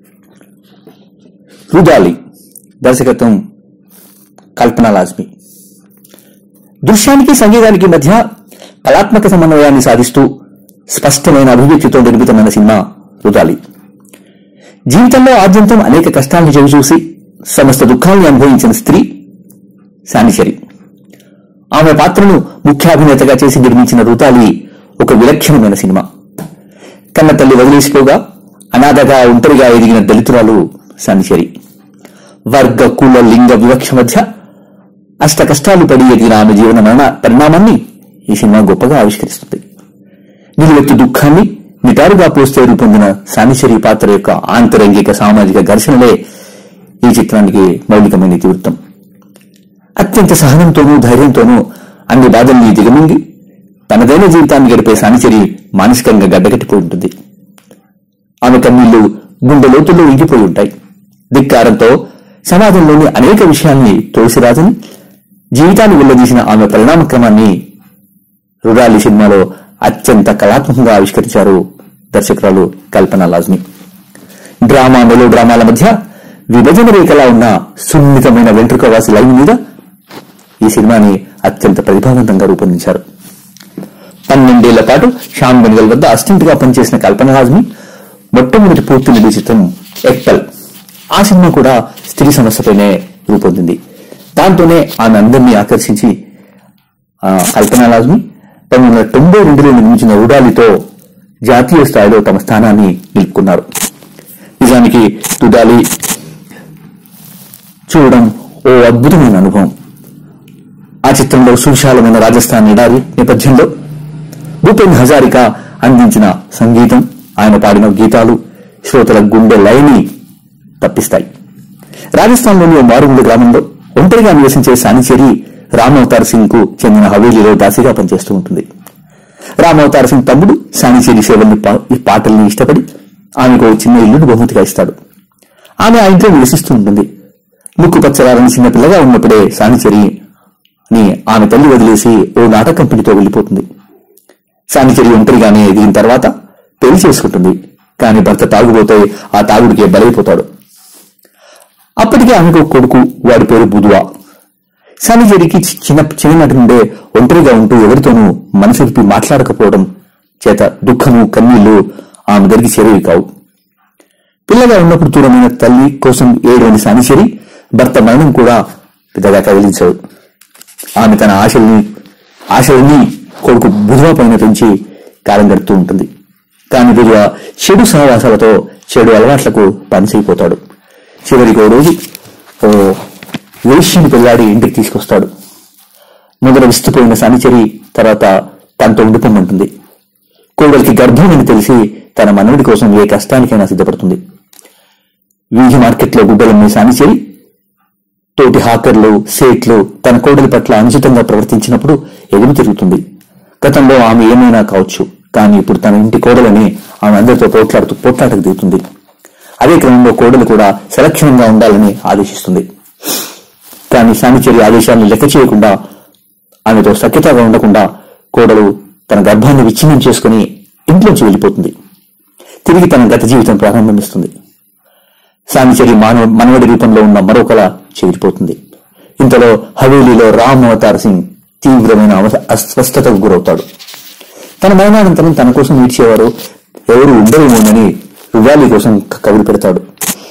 రుదాలి దర్శకత్వం కల్పన లాజ్మి దృశ్యానికి సంగీతానికి మధ్య కళాత్మక సమన్వయాన్ని సాధిస్తూ స్పష్టమైన అభివ్యక్తితో నిర్మితమైన సినిమా రుదాలి జీవితంలో ఆద్యంతం అనేక కష్టాలను చవిచూసి సమస్త దుఃఖాలను అనుభవించిన స్త్రీ శానిశరి ఆమె పాత్రను ముఖ్యాభినేతగా చేసి నిర్మించిన రుతాలి ఒక విలక్షణమైన సినిమా కన్న తల్లి వదిలేసిపోగా అనాథగా ఒంటరిగా ఎదిగిన దళితురాలు శానిశరి వర్గ కుల లింగ వివక్ష మధ్య అష్ట కష్టాలు పడి ఎదిగిన ఆమె జీవన మరణ పరిణామాన్ని ఈ సినిమా గొప్పగా ఆవిష్కరిస్తుంది నిలువెత్తు దుఃఖాన్ని నిటారుగా పోస్తే రూపొందిన సానిశరి పాత్ర యొక్క ఆంతరంగిక సామాజిక ఘర్షణలే ఈ చిత్రానికి మౌలికమైన ఇతివృత్తం అత్యంత సహనంతోనూ ధైర్యంతోనూ అన్ని బాధల్ని దిగమింగి తనదైన జీవితాన్ని గడిపే సానిచరి మానసికంగా గడ్డగట్టిపోయి ఉంటుంది ఆమె కన్నీళ్లు గుండె లోతుల్లో ఇంగిపోయి ఉంటాయి ధిక్కారంతో సమాజంలోని అనేక విషయాల్ని తోసిరాజని జీవితాన్ని వెళ్లదీసిన ఆమె పరిణామ క్రమాన్ని రుడాలి సినిమాలో అత్యంత కళాత్మకంగా ఆవిష్కరించారు దర్శకురాలు కల్పన లాజ్మి డ్రామా మెలో డ్రామాల మధ్య విభజన రేఖలా ఉన్న సున్నితమైన వెంట్రుకవాసి లైన్ మీద ఈ సినిమాని అత్యంత ప్రతిభావంతంగా రూపొందించారు పన్నెండేళ్ల పాటు శ్యామ్ బెనగల్ వద్ద అసిస్టెంట్ గా పనిచేసిన కల్పన హాజ్మి మొట్టమొదటి పూర్తి నిధి చిత్రం ఎక్పల్ ఆ సినిమా కూడా స్త్రీ సమస్యపైనే రూపొందింది దాంతోనే ఆమె అందరినీ ఆకర్షించి ఆ, కల్పన లాజ్మి పంతొమ్మిది వందల తొంభై రెండులో నిర్మించిన ఉడాలితో జాతీయ స్థాయిలో తమ స్థానాన్ని నిలుపుకున్నారు నిజానికి తుదాలి చూడడం ఓ అద్భుతమైన అనుభవం ఆ చిత్రంలో సువిశాలమైన రాజస్థాన్ ఎడారి నేపథ్యంలో భూపెన్ హజారికా అందించిన సంగీతం ఆయన పాడిన గీతాలు శ్రోతల గుండె లయని తప్పిస్తాయి రాజస్థాన్లోని ఓ మారుమూల గ్రామంలో ఒంటరిగా నివసించే సానిచేరి రామ్ అవతార్ సింగ్ కు చెందిన హవేలీలో దాసిగా పనిచేస్తూ ఉంటుంది రామ్ అవతార్ సింగ్ తమ్ముడు సానిచేరి సేవల్ని పా- ఈ పాటల్ని ఇష్టపడి ఆమెకు ఓ చిన్న ఇల్లును బహుమతిగా ఇస్తాడు ఆమె ఆ ఇంట్లో నివసిస్తూ ఉంటుంది ముక్కు పచ్చరాలని చిన్న పిల్లగా ఉన్నప్పుడే సానిచరి ని ఆమె తల్లి వదిలేసి ఓ నాటక కంపెనీతో వెళ్లిపోతుంది సానిచరి ఒంటరిగానే ఎదిగిన తర్వాత పెళ్లి చేసుకుంటుంది కానీ భర్త తాగుబోతే ఆ తాగుడికే బలైపోతాడు అప్పటికే ఆమెకు ఒక కొడుకు వాడి పేరు బుధువా సానిచరికి చి- చిన్న చిన్ననాటి నుండే ఒంటరిగా ఉంటూ ఎవరితోనూ మనసు విప్పి మాట్లాడకపోవడం చేత దుఃఖము కన్నీళ్లు ఆమె దగ్గరికి చేరేవి కావు పిల్లగా ఉన్నప్పుడు దూరమైన తల్లి కోసం ఏడవని సానిశరి భర్త మరణం కూడా పెద్దగా కదిలించాడు ఆమె తన ఆశల్ని ఆశల్ని కొడుకు బుధువ పైన పెంచి కాలం గడుపుతూ ఉంటుంది కానీ బుధువ చెడు సహవాసాలతో చెడు అలవాట్లకు పనిచేయిపోతాడు చివరికి ఓ రోజు ఓ వేష్యని పెళ్ళాడి ఇంటికి తీసుకొస్తాడు మొదట విస్తుపోయిన సానిచరి తర్వాత తనతో ఉండిపోమంటుంది కోడలికి గర్భం అని తెలిసి తన మనవడి కోసం ఏ కష్టానికైనా సిద్ధపడుతుంది వీధి మార్కెట్లో గుడ్డలమ్మే సానిచేరి తోటి హాకర్లు సేట్లు తన కోడలి పట్ల అనుచితంగా ప్రవర్తించినప్పుడు ఎదురు తిరుగుతుంది గతంలో ఆమె ఏమైనా కావచ్చు కానీ ఇప్పుడు తన ఇంటి కోడలని ఆమె అందరితో పోట్లాడుతూ పోట్లాటకు దిగుతుంది అదే క్రమంలో కోడలు కూడా సలక్షణంగా ఉండాలని ఆదేశిస్తుంది కానీ సానిచేరి ఆదేశాలను లెక్క చేయకుండా ఆమెతో సఖ్యతగా ఉండకుండా కోడలు తన గర్భాన్ని విచ్ఛిన్నం చేసుకుని ఇంట్లోంచి వెళ్ళిపోతుంది తిరిగి తన గత జీవితం ప్రారంభిస్తుంది సానిచరి మానవ మనవడి రూపంలో ఉన్న మరొకలా చెదిరిపోతుంది ఇంతలో హవేలీలో రామ్ అవతార్ సింగ్ తీవ్రమైన అవ- అస్వస్థతకు గురవుతాడు తన మరణానంతరం తన కోసం ఈడ్చేవారు ఎవరు ఉండరేమోనని రుదాలి కోసం క- కబురు పెడతాడు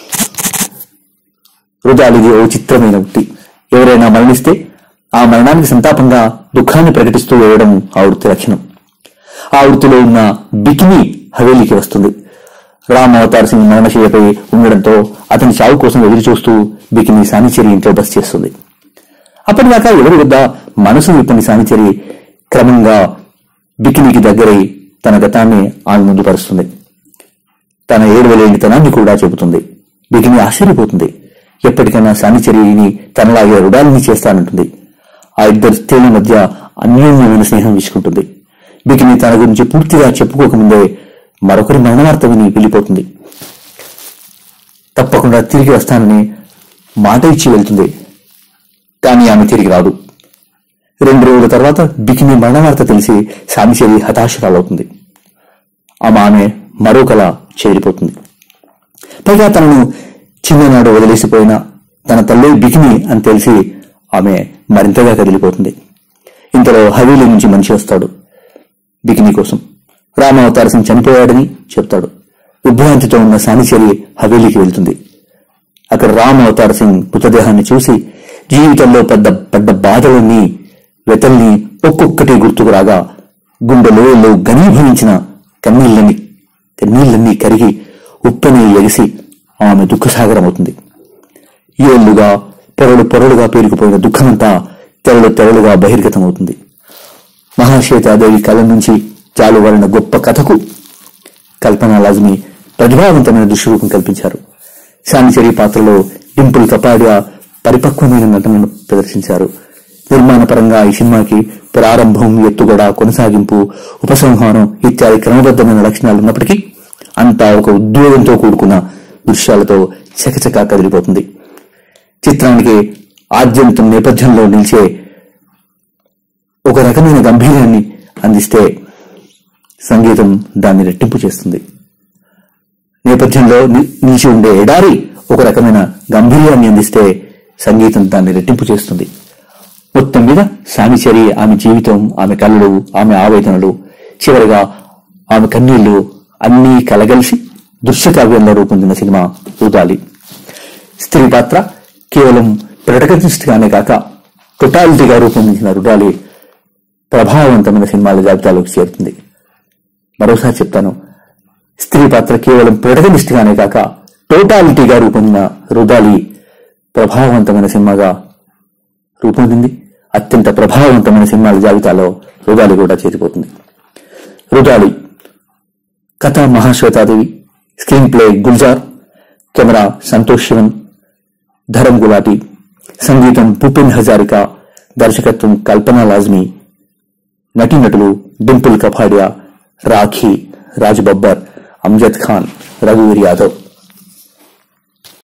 రుదాలిది ఓ చిత్రమైన వృత్తి ఎవరైనా మరణిస్తే ఆ మరణానికి సంతాపంగా దుఃఖాన్ని ప్రకటిస్తూ వేయడం ఆ వృత్తి లక్షణం ఆ వృత్తిలో ఉన్న బికిని హవేలీకి వస్తుంది రామ్ అవతార్ సింగ్ మరణశయ్యపై ఉండడంతో అతని చావు కోసం ఎదురు చూస్తూ బికిని సానిచేరి ఇంట్లో బస్ చేస్తుంది అప్పటిదాకా ఎవరి వద్ద మనసు విప్పని సానిచేరి క్రమంగా బికినికి దగ్గరై తన గతాన్ని ఆమె ముందు పరుస్తుంది తన ఏడవలేనితనాన్ని కూడా చెబుతుంది బికిని ఆశ్చర్యపోతుంది ఎప్పటికైనా సానిచర్యని తనలాగే రుడాలని చేస్తానంటుంది ఆ ఇద్దరు స్త్రీల మధ్య అన్యోన్యమైన స్నేహం విసుకుంటుంది బికిని తన గురించి పూర్తిగా చెప్పుకోకముందే మరొకరి మరణవార్త విని వెళ్ళిపోతుంది తప్పకుండా తిరిగి వస్తానని మాట ఇచ్చి వెళ్తుంది కానీ ఆమె తిరిగి రాదు రెండు రోజుల తర్వాత బికిని మరణవార్త తెలిసి సామిచేరి హతాశురాలవుతుంది ఆమె ఆమె మరొకలా చేరిపోతుంది పైగా తనను చిన్ననాడు వదిలేసిపోయిన తన తల్లి బికిని అని తెలిసి ఆమె మరింతగా కదిలిపోతుంది ఇంతలో హవేలీ నుంచి మనిషి వస్తాడు బికిని కోసం రామావతార సింగ్ చనిపోయాడని చెప్తాడు విభ్రాంతితో ఉన్న సానిచరి హవేలీకి వెళ్తుంది అక్కడ రామ్ అవతార్ సింగ్ మృతదేహాన్ని చూసి జీవితంలో పెద్ద పెద్ద బాధలన్నీ వెతల్ని ఒక్కొక్కటి గుర్తుకు రాగా గుండెలో ఘనీభవించిన కన్నీళ్ళని కన్నీళ్ళన్నీ కరిగి ఉప్పని ఎగిసి ఆమె దుఃఖసాగరమవుతుంది ఏళ్లుగా పొరలు పొరలుగా పేరుకుపోయిన దుఃఖమంతా తెరలు తెరలుగా బహిర్గతమవుతుంది మహాశ్వేతాదేవి కళ్ళ నుంచి జాలువరిన గొప్ప కథకు కల్పన లాజ్మి ప్రతిభావంతమైన దృశ్యరూపం కల్పించారు శానిచరి పాత్రలో డింపుల్ కపాడియా పరిపక్వమైన నటనను ప్రదర్శించారు నిర్మాణ పరంగా ఈ సినిమాకి ప్రారంభం ఎత్తుగడ కొనసాగింపు ఉపసంహారం ఇత్యాది క్రమబద్ధమైన లక్షణాలు ఉన్నప్పటికీ అంతా ఒక ఉద్వేగంతో కూడుకున్న దృశ్యాలతో చకచకా కదిలిపోతుంది చిత్రానికి ఆద్యంతం నేపథ్యంలో నిలిచే ఒక రకమైన గంభీర్యాన్ని అందిస్తే సంగీతం దాన్ని రెట్టింపు చేస్తుంది నేపథ్యంలో ని- నిలిచి ఉండే ఎడారి ఒక రకమైన గంభీర్యాన్ని అందిస్తే సంగీతం దాన్ని రెట్టింపు చేస్తుంది మొత్తం మీద సామిచరి ఆమె జీవితం ఆమె కళ్ళు ఆమె ఆవేదనలు చివరిగా ఆమె కన్నీళ్లు అన్నీ కలగలిసి దృశ్యకావ్యంలో రూపొందిన సినిమా రుదాలి స్త్రీ పాత్ర కేవలం ప్రొటగనిస్ట్ గానే కాక టొటాలిటీగా రూపొందించిన రుడాలి ప్రభావవంతమైన సినిమాల జాబితాలోకి చేరుతుంది మరోసారి చెప్తాను స్త్రీ పాత్ర కేవలం ప్రొటగనిస్ట్ గానే కాక టోటాలిటీగా రూపొందిన రుదాలి ప్రభావవంతమైన సినిమాగా రూపొందింది అత్యంత ప్రభావవంతమైన సినిమాల జాబితాలో రుదాలి కూడా చేరిపోతుంది రుదాలి కథ Mahasweta Devi screenplay Gulzar camera Santosh Sivan Dharam Gulati సంగీతం భూపెన్ హజారికా దర్శకత్వం కల్పన లాజ్మీ నటీనటులు డింపుల్ కపాడియా రాఖీ రాజ్ బబ్బర్ అమ్జద్ ఖాన్ రఘువీర్ యాదవ్